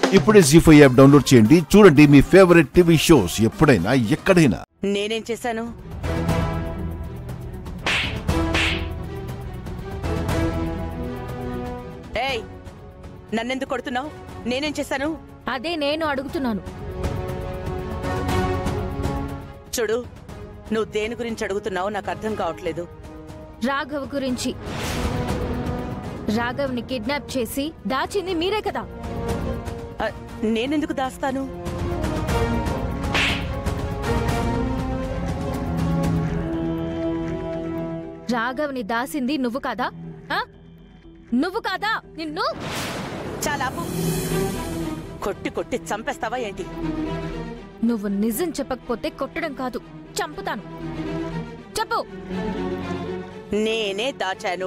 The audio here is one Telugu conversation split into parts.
ఇప్పుడే జీ ఫైవ్ యాప్ డౌన్లోడ్ చేయండి చూడండి మీ ఫేవరెట్ టీవీ షోస్ ఎప్పుడైనా ఎక్కడైనా నేనేం చేశాను ఏయ్ నన్నెందుకు కొడుతున్నావు నేనేం చేశాను అదే నేను అడుగుతున్నాను చూడు నువ్వు దేని గురించి అడుగుతున్నావు నాకు అర్థం కావట్లేదు రాఘవ్ గురించి రాఘవ్ని కిడ్నాప్ చేసి దాచింది మీరే కదా ఆ, నేనెందుకు దాస్తాను రాఘవ్ని దాసింది నువ్వు కాదా ఆ? నువ్వు కాదా నిన్ను చాలా ఆపు. కొట్టి కొట్టి చంపేస్తావా ఏంటి నువ్వు నిజం చెప్పకపోతే కొట్టడం కాదు చంపుతాను చెప్పు నేనే దాచాను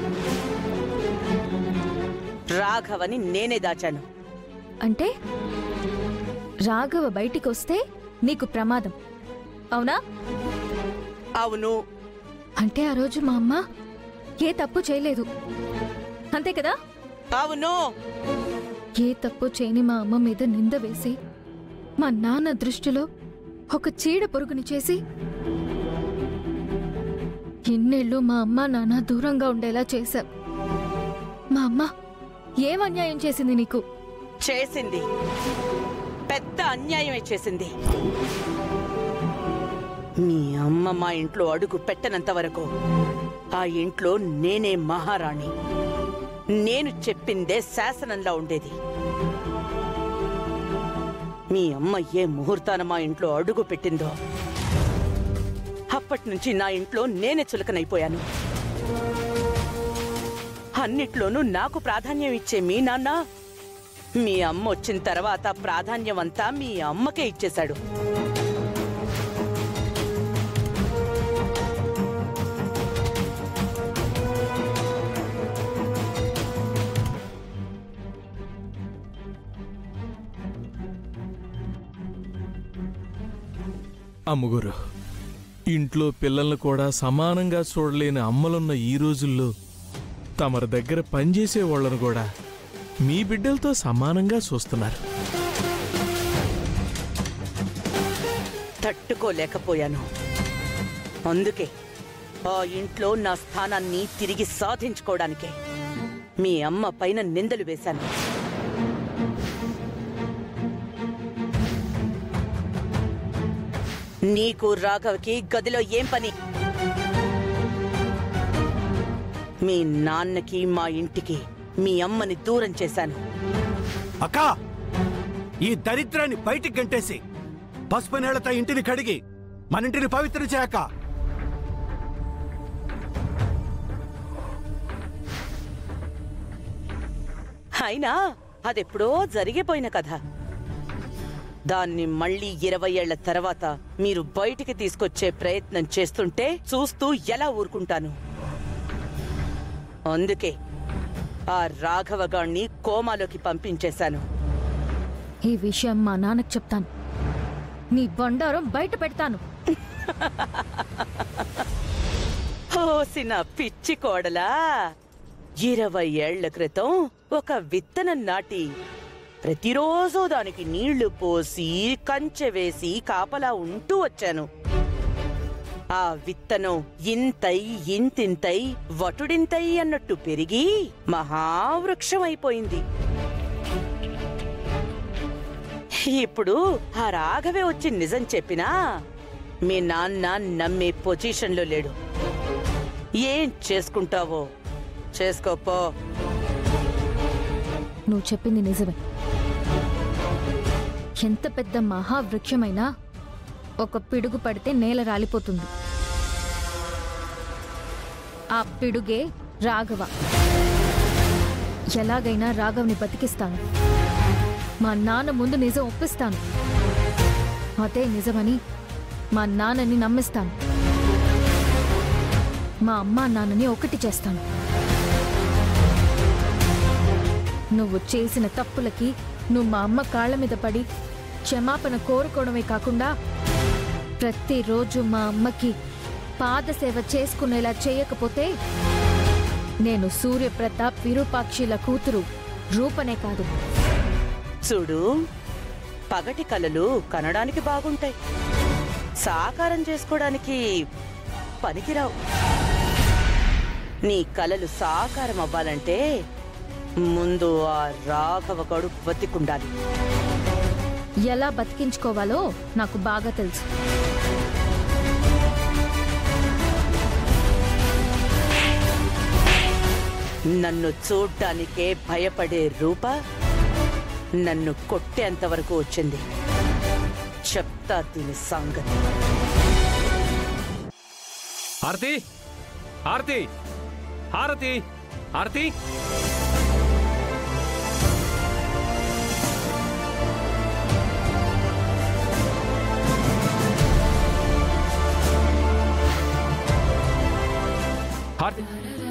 రాఘవని నేనే దాచాను అంటే రాఘవ బయటికి వస్తే నీకు ప్రమాదం అవునా అవును అంటే ఆ రోజు మా అమ్మ ఏ తప్పు చేయలేదు అంతే కదా అవును ఏ తప్పు చేయని మా అమ్మ మీద నింద వేసి మా నాన్న దృష్టిలో ఒక చీడ పొరుగుని చేసి ఇన్నేళ్ళు మా అమ్మ నాన్న దూరంగా ఉండేలా చేశావు మా అమ్మ ఏం అన్యాయం చేసింది నీకు చేసింది పెద్ద అన్యాయమే చేసింది మీ అమ్మ మా ఇంట్లో అడుగు పెట్టనంత వరకు ఆ ఇంట్లో నేనే మహారాణి నేను చెప్పిందే శాసనంలా ఉండేది మీ అమ్మ ఏ ముహూర్తాన మా ఇంట్లో అడుగు పెట్టిందో అప్పటి నుంచి నా ఇంట్లో నేనే చులకనైపోయాను అన్నిట్లోనూ నాకు ప్రాధాన్యం ఇచ్చే మీ నాన్న మీ అమ్మ వచ్చిన తర్వాత ప్రాధాన్యం అంతా మీ అమ్మకే ఇచ్చేశాడు అమ్ముగురు ఇంట్లో పిల్లల్ని కూడా సమానంగా చూడలేని అమ్మలున్న ఈ రోజుల్లో తమరి దగ్గర పనిచేసే వాళ్ళను కూడా మీ బిడ్డలతో సమానంగా చూస్తున్నారు తట్టుకోలేకపోయాను అందుకే ఆ ఇంట్లో నా స్థానాన్ని తిరిగి సాధించుకోవడానికే మీ అమ్మ పైన నిందలు వేశాను నీకు రాఘవ్కి గదిలో ఏం పని మీ నాన్నకి మా ఇంటికి మీ అమ్మని దూరం చేశాను అక్కా ఈ దరిద్రాన్ని బయటికి గంటేసి పసుపు నీళ్లతో ఇంటిని కడిగి మన ఇంటిని పవిత్రం చేయక అయినా అదెప్పుడో జరిగిపోయిన కథ దాన్ని మళ్ళీ ఇరవై ఏళ్ల తర్వాత మీరు బయటికి తీసుకొచ్చే ప్రయత్నం చేస్తుంటే చూస్తూ ఎలా ఊరుకుంటాను అందుకే ఆ రాఘవగాణ్ణి కోమాలోకి పంపించేశాను ఈ విషయం మా నాన్నకు చెప్తాను నీ బండారం బయట పెడతాను ఓసిన పిచ్చి కోడలా ఇరవై ఏళ్ల క్రితం ఒక విత్తనం నాటి ప్రతిరోజు దానికి నీళ్లు పోసి కంచె వేసి కాపలా ఉంటూ వచ్చాను ఆ విత్తనం ఇంతై ఇంతింతై వటుడింతై అన్నట్టు పెరిగి మహావృక్షం అయిపోయింది ఇప్పుడు ఆ రాఘవే వచ్చి నిజం చెప్పినా మీ నాన్న నమ్మే పొజిషన్లో లేడు ఏం చేసుకుంటావో చేసుకోపో నువ్వు చెప్పింది నిజమే ఎంత పెద్ద మహావృక్షమైనా ఒక పిడుగు పడితే నేల రాలిపోతుంది ఆ పిడుగే రాఘవ ఎలాగైనా రాఘవ్ని బతికిస్తాను మా నాన్న ముందు నిజం ఒప్పిస్తాను అదే నిజమని మా నాన్నని నమ్మిస్తాను మా అమ్మా నాన్నని ఒకటి చేస్తాను నువ్వు చేసిన తప్పులకి నువ్వు మా అమ్మ కాళ్ళ మీద పడి క్షమాపణ కోరుకోవడమే కాకుండా ప్రతిరోజు మా అమ్మకి పాదసేవ చేసుకునేలా చేయకపోతే నేను సూర్యప్రతాప్ విరూపాక్షిల కూతురు రూపనే కాదు చూడు పగటి కలలు కనడానికి బాగుంటాయి సాకారం చేసుకోవడానికి పనికిరావు నీ కలలు సాకారం అవ్వాలంటే ముందు ఆ రాఘవ గడు బతికుండాలి ఎలా బతికించుకోవాలో నాకు బాగా తెలుసు నన్ను చూడ్డానికే భయపడే రూప నన్ను కొట్టేంత వరకు వచ్చింది చెప్తా దీని సంగతి ఆరతి ఆరతి ఆరతి ఆరతి హారతి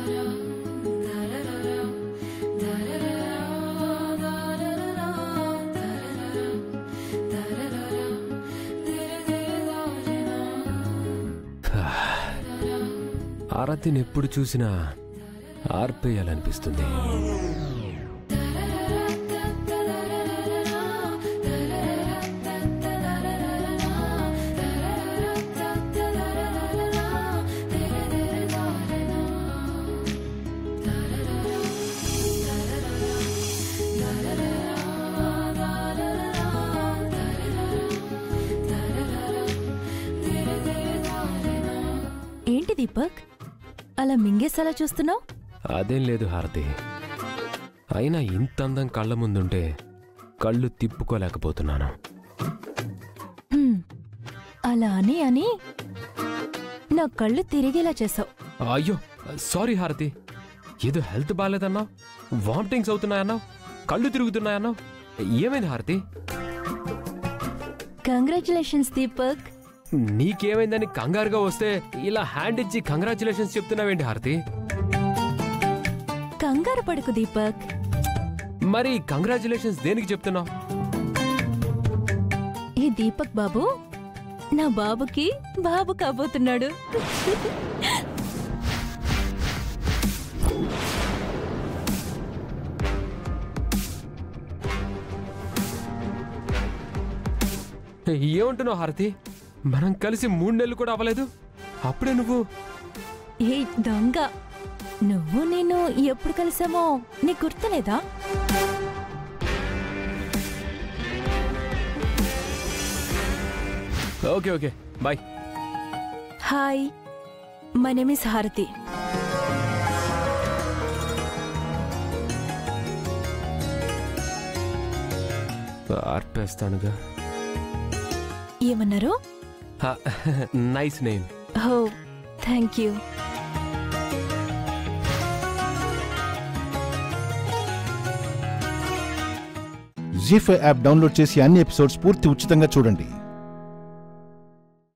ఆరతిని ఎప్పుడు చూసినా ఆర్పేయాలనిపిస్తుంది ఏంటి దీపక్ అలా మింగేసేలా చూస్తున్నావు అదేం లేదు హారతి అయినా ఇంత అందం కళ్ళ ముందుంటే కళ్ళు తిప్పుకోలేకపోతున్నాను అలా అని అని నా కళ్ళు తిరిగేలా చేసావు అయ్యో సారీ హారతి ఏదో హెల్త్ బాగాలేదన్నావు వామిటింగ్స్ అవుతున్నాయన్నావు కళ్ళు తిరుగుతున్నాయన్నావు ఏమైంది హారతి కంగ్రాచులేషన్స్ దీపక్ నీకేమైందని కంగారుగా వస్తే ఇలా హ్యాండ్ ఇచ్చి కంగ్రాచులేషన్స్ చెప్తున్నావేంటి హారతి కంగారు పడుకు దీపక్ మరి కంగ్రాచులేషన్స్ దేనికి చెప్తున్నావు ఈ దీపక్ బాబు నా బాబుకి బాబు కాబోతున్నాడు ఏమంటున్నావు హారతి మనం కలిసి మూడు నెలలు కూడా అవ్వలేదు అప్పుడే నువ్వు ఏ దొంగ నువ్వు నేను ఎప్పుడు కలిసామో నీకు గుర్తులేదా okay okay bye hi my name is Harathi ఆర్పేస్తానుగా ఏమన్నారు నైస్ నేమ్ హో thank you Zee five app download చేసి అన్ని ఎపిసోడ్స్ పూర్తి ఉచితంగా చూడండి